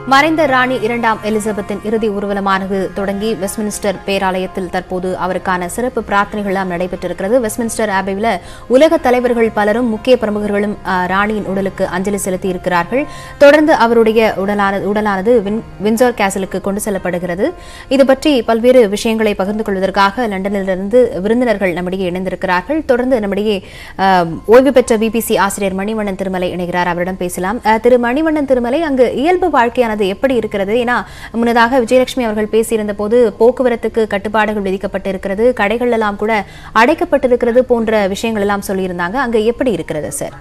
மறைந்த ராணி இரண்டாம் எலிசபெத்தின் இறுதி ஊர்வலமானது தொடங்கி வெஸ்ட்மினிஸ்டர் பேராலயத்தில் தற்போது அவருக்கான சிறப்பு பிரார்த்தனைகள் எல்லாம் நடைபெற்றிருக்கிறது வெஸ்ட்மினிஸ்டர் ஆபேவில் உலக தலைவர்கள் பலரும் முக்கிய பிரமுகர்களும் ஆ, ராணியின் உடலுக்கு அஞ்சலி செலுத்தி இருக்கிறார்கள் தொடர்ந்து அவருடைய உடலானது உடலானது வின்- வின்சர் கேசலுக்கு கொண்டு செல்லப்படுகிறது இது பற்றி பல்வேறு விஷயங்களை பகிர்ந்து கொள்வதற்காக லண்டனிலிருந்து விருந்தினர்கள் நம்மிடையே இணைந்திருக்கிறார்கள் தொடர்ந்து நம்மிடையே ஆ, ஓய்வு பெற்ற பிபிசி ஆசிரியர் மணிவண்ணன் திருமலை இணைகிறார் அவரிடம் பேசலாம் அஹ், திரு மணிவண்ணன் திருமலை அங்கு இயல்பு வாழ்க்கையானது எப்படி இருக்கிறது ஏன்னா முன்னதாக விஜயலட்சுமி அவர்கள் பேசியிருந்த போது போக்குவரத்துக்கு கட்டுப்பாடுகள் விதிக்கப்பட்டு இருக்கிறது கடைகள் எல்லாம் கூட அடைக்கப்பட்டிருக்கிறது போன்ற விஷயங்கள் எல்லாம் சொல்லியிருந்தாங்க அங்க எப்படி இருக்கிறது சார்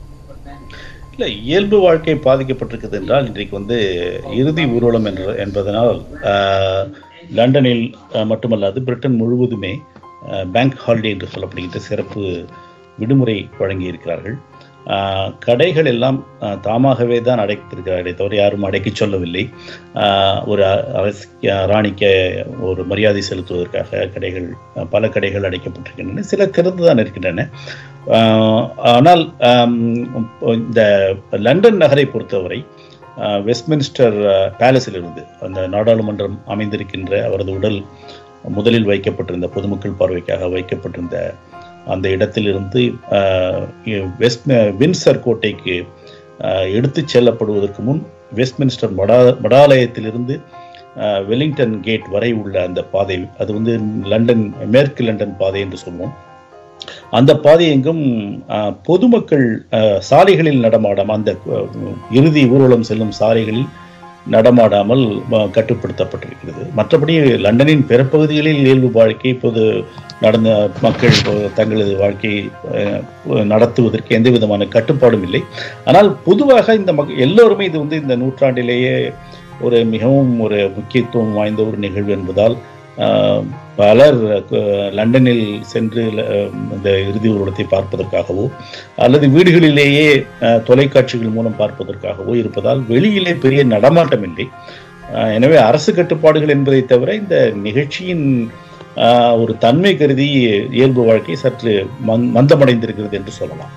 இல்ல இயல்பு வாழ்க்கை பாதிக்கப்பட்டிருக்கிறது என்றால் இன்றைக்கு வந்து இறுதி ஊர்வலம் என்ற என்பதனால் ஆஹ், லண்டனில் ஆஹ், மட்டுமல்லாது பிரிட்டன் முழுவதுமே பேங்க் ஹாலிடே என்று சொல்லப்படுகின்ற சிறப்பு விடுமுறை வழங்கி இருக்கிறார்கள் ஆஹ், கடைகள் எல்லாம் ஆஹ், தாமாகவே தான் அடைத்திருக்கிறார்களே தவிர யாரும் அடைக்கச் சொல்லவில்லை ஆஹ், ஒரு அ- அரசு ராணிக்கு ஒரு மரியாதை செலுத்துவதற்காக கடைகள் ஆஹ், பல கடைகள் அடைக்கப்பட்டிருக்கின்றன சில திறந்து தான் இருக்கின்றன ஆஹ், ஆனால் ஆம், இந்த லண்டன் நகரை பொறுத்தவரை ஆஹ், வெஸ்ட்மின்ஸ்டர் ஆஹ், பேலஸில் இருந்து அந்த நாடாளுமன்றம் அமைந்திருக்கின்ற அவரது உடல் முதலில் வைக்கப்பட்டிருந்த பொதுமக்கள் பார்வைக்காக வைக்கப்பட்டிருந்த அந்த இடத்திலிருந்து ஆஹ், வெஸ்ட் வின்சர் கோட்டைக்கு ஆஹ், எடுத்துச் செல்லப்படுவதற்கு முன் வெஸ்ட்மின்ஸ்டர் மடா மடாலயத்திலிருந்து ஆஹ், வெலிங்டன் கேட் வரை உள்ள அந்த பாதை அது வந்து லண்டன் மேற்கு லண்டன் பாதை என்று சொல்லுவோம் அந்த பாதை எங்கும் ஆஹ், பொதுமக்கள் ஆஹ், சாலைகளில் நடமாடாமல் அந்த ஆஹ், இறுதி ஊர்வலம் செல்லும் சாலைகளில் நடமாடாமல் ஆஹ், கட்டுப்படுத்தப்பட்டிருக்கிறது மற்றபடி லண்டனின் பிற பகுதிகளில் இயல்பு வாழ்க்கை இப்போது நடந்த மக்கள் ஆஹ், தங்களது வாழ்க்கையை ஆஹ், நடத்துவதற்கு எந்த விதமான கட்டுப்பாடும் இல்லை ஆனால் பொதுவாக இந்த மக் எல்லோருமே இது வந்து இந்த நூற்றாண்டிலேயே ஒரு மிகவும் ஒரு முக்கியத்துவம் வாய்ந்த ஒரு நிகழ்வு என்பதால் ஆஹ், பலர் அஹ், லண்டனில் சென்று அஹ், இந்த இறுதி ஊர்வலத்தை பார்ப்பதற்காகவோ அல்லது வீடுகளிலேயே அஹ், தொலைக்காட்சிகள் மூலம் பார்ப்பதற்காகவோ இருப்பதால் வெளியிலே பெரிய நடமாட்டம் இல்லை அஹ், எனவே அரசு கட்டுப்பாடுகள் என்பதை தவிர இந்த நிகழ்ச்சியின் ஆஹ், ஒரு தன்மை கருதி இயல்பு வாழ்க்கை சற்று மந் மந்தமடைந்திருக்கிறது என்று சொல்லலாம்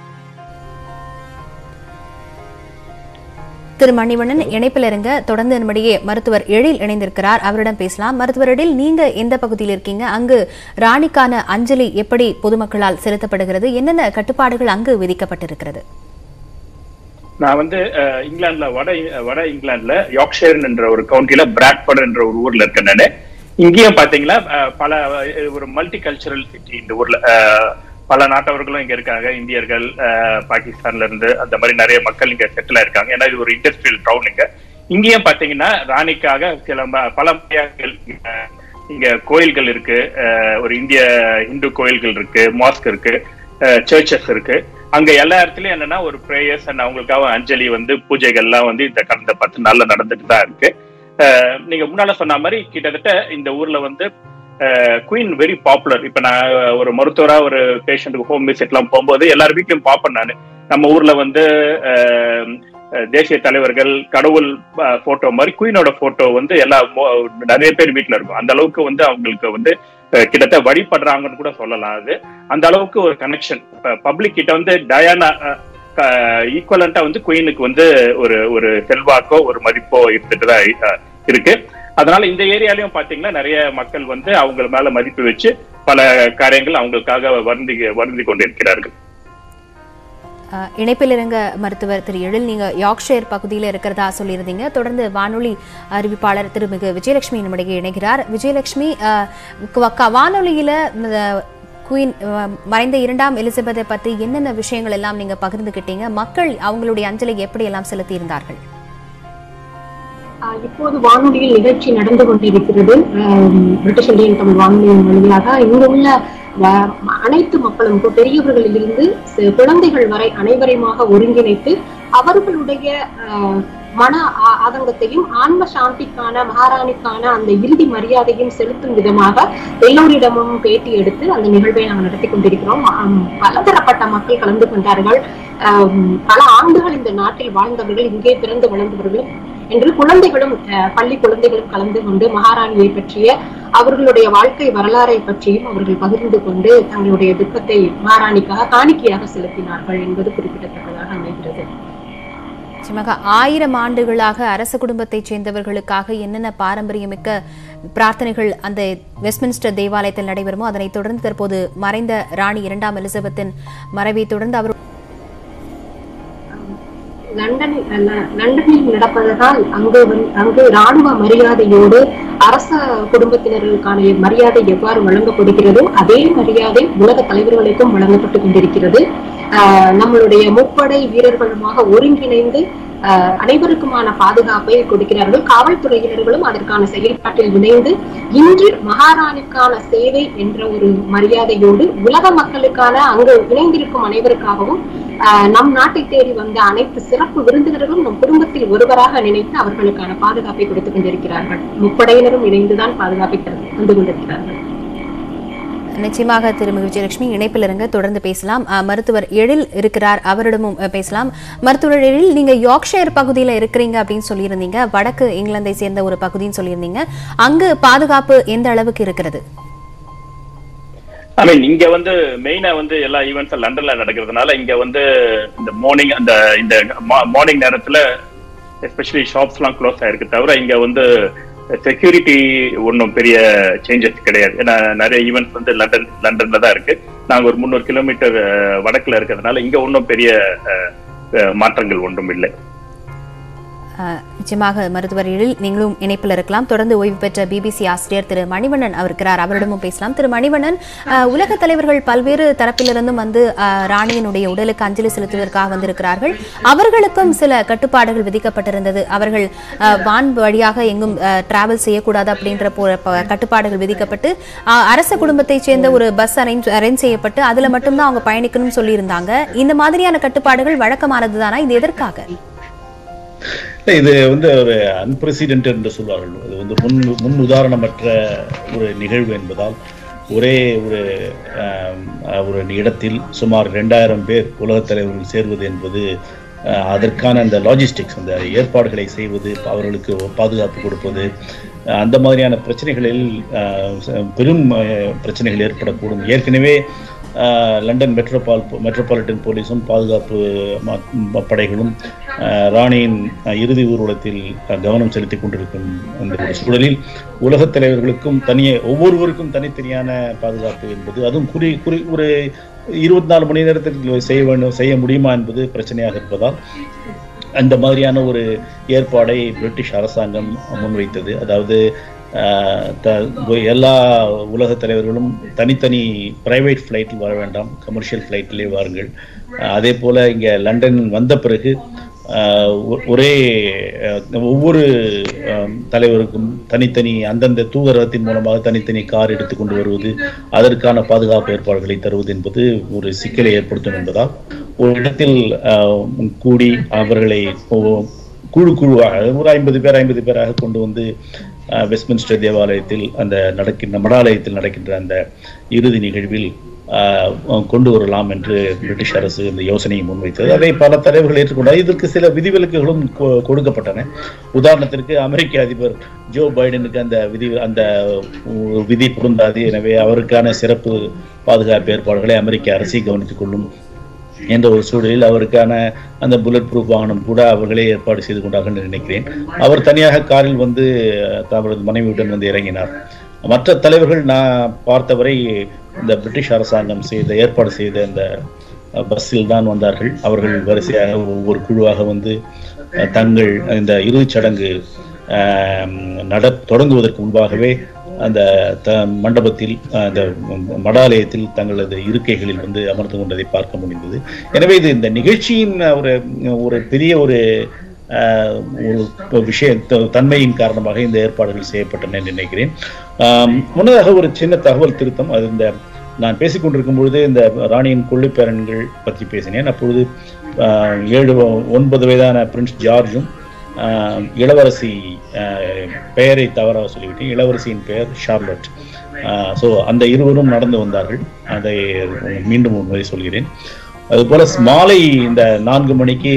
திரு மணிவண்ணன் இணைப்பில் இருங்க தொடர்ந்து நம்மிடையே மருத்துவர் எழில் இணைந்திருக்கிறார் அவரிடம் பேசலாம் மருத்துவர் எழில் நீங்க எந்த பகுதியில் இருக்கீங்க அங்கு ராணிக்கான அஞ்சலி எப்படி பொதுமக்களால் செலுத்தப்படுகிறது என்னென்ன கட்டுப்பாடுகள் அங்கு விதிக்கப்பட்டிருக்கிறது நான் வந்து அஹ், இங்கிலாந்துல வட வட இங்கிலாந்துல யாக்ஷயர் என்ற ஒரு கவுண்டில பிராட்பர்ட் என்ற ஒரு ஊர்ல இருக்கேன் நானு இங்கேயும் பாத்தீங்கன்னா அஹ், பல அஹ், ஒரு மல்டி கல்ச்சரல் சிட்டி இந்த ஊர்ல அஹ், பல நாட்டவர்களும் இங்க இருக்காங்க இந்தியர்கள் அஹ், பாகிஸ்தான்ல இருந்து அந்த மாதிரி நிறைய மக்கள் இங்க செட்டில் இருக்காங்க ஏன்னா இது ஒரு இண்டஸ்ட்ரியல் டவுன் இங்க இங்கேயும் பாத்தீங்கன்னா ராணிக்காக சில ம- பல மரியாதைகள் அஹ், இங்க கோயில்கள் இருக்கு அஹ், ஒரு இந்திய இந்து கோயில்கள் இருக்கு மாஸ்க் இருக்கு சர்ச்சஸ் இருக்கு அங்க எல்லா இடத்துலயும் என்னன்னா ஒரு ப்ரேயர்ஸ் அண்ட் அவங்களுக்காக அஞ்சலி வந்து பூஜைகள்லாம் வந்து இந்த கடந்த பத்து நாள்ல நடந்துட்டு தான் இருக்கு அஹ், நீங்க முன்னால சொன்ன மாதிரி கிட்டத்தட்ட இந்த ஊர்ல வந்து குயின் வெரி பாப்புலர் இப்ப நான் ஒரு மருத்துவரா ஒரு பேஷண்ட்டுக்கு ஹோம் விசிட் எல்லாம் போகும்போது எல்லார் வீட்லயும் பார்ப்பேன் நான் நம்ம ஊர்ல வந்து அஹ், அஹ், தேசிய தலைவர்கள் கடவுள் போட்டோ மாதிரி குயினோட போட்டோ வந்து எல்லா மோ- நிறைய பேர் வீட்ல இருக்கும் அந்த அளவுக்கு வந்து அவங்களுக்கு வந்து அஹ், கிட்டத்தட்ட வழிபடுறாங்கன்னு கூட சொல்லலாம் அது அந்த அளவுக்கு ஒரு கனெக்ஷன் பப்ளிக் கிட்ட வந்து டயானா ஈக்குவலண்டா வந்து குயினுக்கு வந்து ஒரு ஒரு செல்வாக்கோ ஒரு மதிப்போ இருந்துட்டு தான் அஹ், இருக்கு அதனால இந்த ஏரியாலயும் பாத்தீங்கன்னா நிறைய மக்கள் வந்து அவங்க மேல மதிப்பு வச்சு பல காரியங்கள் அவங்களுக்காக வருந்தி வருந்தி கொண்டிருக்கிறார்கள் அஹ், இணைப்பில் இருங்க மருத்துவர் திரு எழில் நீங்க யாக்ஷயர் பகுதியில் இருக்கிறதா சொல்லியிருந்தீங்க தொடர்ந்து வானொலி அறிவிப்பாளர் திருமிகு விஜயலட்சுமி நம்முடைய இணைகிறார் விஜயலட்சுமி அஹ், க- க- வானொலியில இந்த குயின் அஹ், மறைந்த இரண்டாம் எலிசபெத்தை பத்தி என்னென்ன விஷயங்கள் எல்லாம் நீங்க பகிர்ந்துகிட்டீங்க மக்கள் அவங்களுடைய அஞ்சலி எப்படி எல்லாம் செலுத்தி இருந்தார்கள் ஆஹ் இப்போது வானொலியில் நிகழ்ச்சி நடந்து கொண்டிருக்கிறது ஆம், பிரிட்டிஷ் இந்தியன் தமிழ் வானொலியின் வழியாக இங்கு உள்ள வ- அனைத்து மக்களும் கு- பெரியவர்களிலிருந்து சி- குழந்தைகள் வரை அனைவரையுமாக ஒருங்கிணைத்து அவர்களுடைய ஆஹ், மன ஆ- ஆதங்கத்தையும் ஆன்ம சாந்திக்கான மகாராணிக்கான அந்த இறுதி மரியாதையும் செலுத்தும் விதமாக எல்லோரிடமும் பேட்டி எடுத்து அந்த நிகழ்வை நாங்கள் நடத்தி கொண்டிருக்கிறோம் ஆம், பலதரப்பட்ட மக்கள் கலந்து கொண்டார்கள் ஆம், பல ஆண்டுகள் இந்த நாட்டில் வாழ்ந்தவர்கள் இங்கே பிறந்து வளர்ந்தவர்களும் என்று குழந்தைகளும் அஹ், பள்ளி குழந்தைகளும் கலந்து கொண்டு மகாராணியை பற்றிய அவர்களுடைய வாழ்க்கை வரலாறை பற்றியும் அவர்கள் பகிர்ந்து கொண்டு தங்களுடைய துக்கத்தை மகாராணிக்காக காணிக்கையாக செலுத்தினார்கள் என்பது குறிப்பிடத்தக்கதாக அமைகிறது நிச்சயமாக ஆயிரம் ஆண்டுகளாக அரச குடும்பத்தைச் சேர்ந்தவர்களுக்காக என்னென்ன பாரம்பரியமிக்க பிரார்த்தனைகள் அந்த வெஸ்ட்மின்ஸ்டர் தேவாலயத்தில் நடைபெறுமோ அதனைத் தொடர்ந்து தற்போது மறைந்த ராணி இரண்டாம் எலிசபெத்தின் மறைவை தொடர்ந்து அவர் லண்டனில் ல- லண்டனில் நடப்பதனால் அங்கு வந்து அங்கு ராணுவ மரியாதையோடு அரச குடும்பத்தினர்களுக்கான மரியாதை எவ்வாறு வழங்கப்படுகிறதோ அதே மரியாதை உலக தலைவர்களுக்கும் வழங்கப்பட்டு கொண்டிருக்கிறது ஆஹ் நம்மளுடைய முப்படை வீரர்களுமாக ஒருங்கிணைந்து ஆஹ் அனைவருக்குமான பாதுகாப்பை கொடுக்கிறார்கள் காவல்துறையினர்களும் அதற்கான செயல்பாட்டில் இணைந்து இன்று மகாராணிக்கான சேவை என்ற ஒரு மரியாதையோடு உலக மக்களுக்கான அங்கு இணைந்திருக்கும் அனைவருக்காகவும் ஆஹ் நம் நாட்டை தேடி வந்த அனைத்து சிறப்பு விருந்தினர்களும் நம் குடும்பத்தில் ஒருவராக நினைத்து அவர்களுக்கான பாதுகாப்பை கொடுத்துக் கொண்டிருக்கிறார்கள் முப்படையினரும் இணைந்துதான் பாதுகாப்பை தந்து வந்து கொண்டிருக்கிறார்கள் நிச்சயமாக திருமதி விஜயலட்சுமி இணைப்பில் இருங்க தொடர்ந்து பேசலாம் அஹ், மருத்துவர் எழில் இருக்கிறார் அவரிடமும் அஹ், பேசலாம் மருத்துவர் எழில் நீங்க யார்க்ஷயர் பகுதியில இருக்கிறீங்க அப்படின்னு சொல்லியிருந்தீங்க வடக்கு இங்கிலாந்தை சேர்ந்த ஒரு பகுதின்னு சொல்லியிருந்தீங்க அங்கு பாதுகாப்பு எந்த அளவுக்கு இருக்கிறது ஐ மீன் இங்க வந்து மெயினா வந்து எல்லா ஈவெண்ட்ஸும் லண்டன்ல நடக்கிறதுனால இங்க வந்து இந்த மார்னிங் அந்த இந்த மார்னிங் நேரத்துல எஸ்பெஷலி ஷாப்ஸ் எல்லாம் க்ளோஸ் ஆயிருக்கு தவிர இங்க வந்து செக்யூரிட்டி ஒன்றும் பெரிய சேஞ்சஸ் கிடையாது ஏன்னா நிறைய ஈவெண்ட்ஸ் வந்து லண்டன் லண்டன்ல தான் இருக்கு நாங்க ஒரு முந்நூறு கிலோமீட்டர் வடக்குல இருக்கிறதுனால இங்க ஒன்றும் பெரிய அஹ், அஹ், மாற்றங்கள் ஒன்றும் இல்லை அஹ், நிச்சயமாக மருத்துவர் எழில் நீங்களும் இணைப்பில் இருக்கலாம் தொடர்ந்து ஓய்வு பெற்ற பிபிசி ஆசிரியர் திரு மணிவண்ணன் அவர் இருக்கிறார் அவரிடமும் பேசலாம் திரு மணிவண்ணன் அஹ், உலக தலைவர்கள் பல்வேறு தரப்பிலிருந்தும் வந்து அஹ், ராணியினுடைய உடலுக்கு அஞ்சலி செலுத்துவதற்காக வந்திருக்கிறார்கள் அவர்களுக்கும் சில கட்டுப்பாடுகள் விதிக்கப்பட்டிருந்தது அவர்கள் அஹ், வான் வழியாக எங்கும் டிராவல் செய்யக்கூடாது அப்படின்ற போ- ப- கட்டுப்பாடுகள் விதிக்கப்பட்டு அஹ், அரச குடும்பத்தைச் சேர்ந்த ஒரு பஸ் அரேஞ்ச் அரேஞ்ச் செய்யப்பட்டு அதுல மட்டும்தான் அவங்க பயணிக்கணும்னு சொல்லியிருந்தாங்க இந்த மாதிரியான கட்டுப்பாடுகள் வழக்கமானது தானா இது எதற்காக இல்ல, இது வந்து ஒரு அன்பிரசிடென்ட் என்று சொல்வார்கள் இது வந்து முன் முன் உதாரணமற்ற ஒரு நிகழ்வு என்பதால் ஒரே ஒரு ஆம், ஒரு இடத்தில் சுமார் ரெண்டாயிரம் பேர் உலகத் தலைவர்கள் சேர்வது என்பது அஹ், அதற்கான அந்த லாஜிஸ்டிக்ஸ் அந்த ஏற்பாடுகளை செய்வது அவர்களுக்கு பாதுகாப்பு கொடுப்பது அஹ், அந்த மாதிரியான பிரச்சனைகளில் அஹ், ச- பெரும் அஹ், பிரச்சனைகள் ஏற்படக்கூடும் ஏற்கனவே அஹ், லண்டன் மெட்ரோபால் மெட்ரோபாலிட்டன் போலீஸும் பாதுகாப்பு ம- ம- படைகளும் அஹ், ராணியின் அஹ், இறுதி ஊர்வலத்தில் அஹ், கவனம் செலுத்திக் கொண்டிருக்கும் அந்த ஒரு சூழலில் உலகத் தலைவர்களுக்கும் தனியே ஒவ்வொருவருக்கும் தனித்தனியான பாதுகாப்பு என்பது அதுவும் குறி குறி ஒரு இருபத்தி நாலு மணி நேரத்தில் செய்ய வேண்டும் செய்ய முடியுமா என்பது பிரச்சனையாக இருப்பதால் அந்த மாதிரியான ஒரு ஏற்பாடை பிரிட்டிஷ் அரசாங்கம் முன்வைத்தது அதாவது ஆஹ், த- எல்லா உலக தலைவர்களும் தனித்தனி பிரைவேட் ஃப்ளைட்டில் வர வேண்டாம் கமர்ஷியல் ஃப்ளைட்டிலே வாருங்கள் ஆஹ், அதே போல இங்கே லண்டன் வந்த பிறகு ஆஹ், ஒ- ஒரே ஆஹ், ஒவ்வொரு ஆஹ், தலைவருக்கும் தனித்தனி அந்தந்த தூதரகத்தின் மூலமாக தனித்தனி கார் எடுத்துக்கொண்டு வருவது அதற்கான பாதுகாப்பு ஏற்பாடுகளை தருவது என்பது ஒரு சிக்கலை ஏற்படுத்தும் என்பதால் ஒரு இடத்தில் ஆஹ், கூடி அவர்களை ஒ- குழு குழுவாக ஒரு ஐம்பது பேர் ஐம்பது பேராக கொண்டு வந்து ஆஹ், வெஸ்ட்மின்ஸ்டர் தேவாலயத்தில் அந்த நடக்கின்ற மடாலயத்தில் நடக்கின்ற அந்த இறுதி நிகழ்வில் ஆஹ், கொண்டு வரலாம் என்று பிரிட்டிஷ் அரசு இந்த யோசனையை முன்வைத்தது அதை பல தலைவர்கள் ஏற்றுக்கொண்டார் இதற்கு சில விதிவிலக்குகளும் கொ- கொடுக்கப்பட்டன உதாரணத்திற்கு அமெரிக்க அதிபர் ஜோ பைடனுக்கு அந்த விதி அந்த உ- விதி பொருந்தாது எனவே அவருக்கான சிறப்பு பாதுகாப்பு ஏற்பாடுகளை அமெரிக்க அரசை கவனித்துக் கொள்ளும் என்ற ஒரு சூழலில் அவருக்கான அந்த புல்லட் ப்ரூஃப் வாகனம் கூட அவர்களே ஏற்பாடு செய்து கொண்டார்கள் என்று நினைக்கிறேன் அவர் தனியாக காரில் வந்து அவரது மனைவியுடன் வந்து இறங்கினார் மற்ற தலைவர்கள் நான் பார்த்தவரை இந்த பிரிட்டிஷ் அரசாங்கம் செய்த ஏற்பாடு செய்த இந்த பஸ்ஸில் தான் வந்தார்கள் அவர்கள் வரிசையாக ஒவ்வொரு குழுவாக வந்து அஹ், தங்கள் இந்த இறுதிச் சடங்கு ஆம், நட தொடங்குவதற்கு முன்பாகவே அந்த த மண்டபத்தில் அந்த மடாலயத்தில் தங்களது இருக்கைகளில் வந்து அமர்ந்து கொண்டதை பார்க்க முடிந்தது எனவே இது இந்த நிகழ்ச்சியின் ஒரு ஒரு பெரிய ஒரு ஆஹ், ஒரு விஷய த- தன்மையின் காரணமாக இந்த ஏற்பாடுகள் செய்யப்பட்டன என்று நினைக்கிறேன் ஆம், முன்னதாக ஒரு சின்ன தகவல் திருத்தம் அது இந்த நான் பேசிக்கொண்டிருக்கும் பொழுது இந்த ராணியின் கொள்ளுப்பேரன்கள் பற்றி பேசினேன் அப்பொழுது ஆஹ், ஏழு ஒன்பது வயதான பிரின்ஸ் ஜார்ஜும் ஆஹ், இளவரசி ஆஹ், பெயரை தவறாக சொல்லிவிட்டேன் இளவரசியின் பெயர் ஷார்லட் ஸோ அந்த இருவரும் நடந்து வந்தார்கள் அதை மீண்டும் ஒரு முறை சொல்கிறேன் அதுபோல மாலை இந்த நான்கு மணிக்கு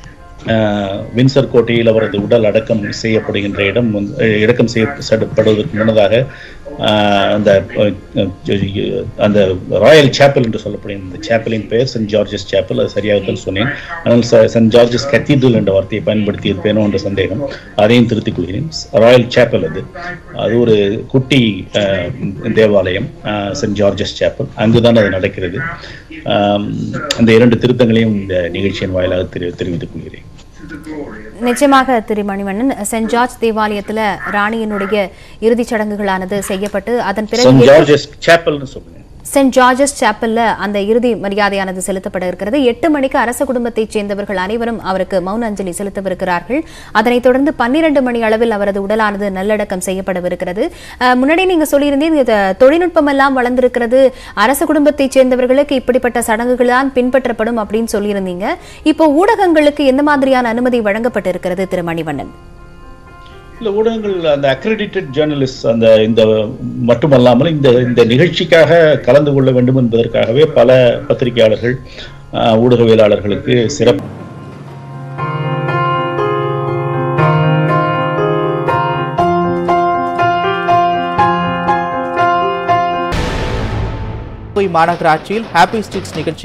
ஆஹ், வின்சர் கோட்டையில் அவரது உடல் அடக்கம் செய்யப்படுகின்ற இடம் வந்து- அஹ், அடக்கம் செய்யப்படுவதற்கு முன்னதாக ஆஹ், அந்த அஹ், அந்த ராயல் சேப்பல் என்று சொல்லப்படும் இந்த சேப்பலின் பெயர் சென்ட் ஜார்ஜஸ் சேப்பல் அது சரியாக சொன்னேன் ஆனால் ச- சென்ட் ஜார்ஜஸ் கத்தீட்ரல் என்ற வார்த்தையை பயன்படுத்தி இருப்பேனோ என்ற சந்தேகம் அதையும் திருத்திக் கொள்கிறேன் ராயல் சேப்பல் அது அது ஒரு குட்டி ஆஹ், தேவாலயம் ஆஹ், சென்ட் ஜார்ஜஸ் சேப்பல் அங்குதான் அது நடக்கிறது ஆம், அந்த இரண்டு திருத்தங்களையும் இந்த நிகழ்ச்சியின் வாயிலாக தெரி தெரிவித்துக் கொள்கிறேன் நிச்சயமாக திரு மணிவண்ணன் சென்ட் ஜார்ஜ் தேவாலயத்துல ராணியினுடைய இறுதிச் சடங்குகளானது செய்யப்பட்டு அதன் பிறகு சென்ட் ஜார்ஜஸ் சேப்பல்னு சொல்லுங்க சென்ட் ஜார்ஜஸ் சாப்பல்ல அந்த இறுதி மரியாதையானது செலுத்தப்பட இருக்கிறது எட்டு மணிக்கு அரச குடும்பத்தைச் சேர்ந்தவர்கள் அனைவரும் அவருக்கு மௌன அஞ்சலி செலுத்தவிருக்கிறார்கள் அதனைத் தொடர்ந்து பன்னிரண்டு மணி அளவில் அவரது உடலானது நல்லடக்கம் செய்யப்படவிருக்கிறது அஹ், முன்னாடி நீங்க சொல்லியிருந்தீங்க இது தொழில்நுட்பம் எல்லாம் வளர்ந்திருக்கிறது அரச குடும்பத்தைச் சேர்ந்தவர்களுக்கு இப்படிப்பட்ட சடங்குகள் தான் பின்பற்றப்படும் அப்படின்னு சொல்லியிருந்தீங்க இப்போ ஊடகங்களுக்கு எந்த மாதிரியான அனுமதி வழங்கப்பட்டிருக்கிறது திரு மணிவண்ணன் இல்ல ஊடகங்கள் அந்த அக்ரெடிட்டட் ஜேர்னலிஸ்ட் அந்த இந்த மட்டுமல்லாமல் இந்த இந்த நிகழ்ச்சிக்காக கலந்து கொள்ள வேண்டும் என்பதற்காகவே பல பத்திரிகையாளர்கள் ஆஹ், ஊடகவியலாளர்களுக்கு சிறப்பு கோவை மாநகராட்சியில் ஹாப்பி ஸ்டிக்ஸ் நிகழ்ச்சி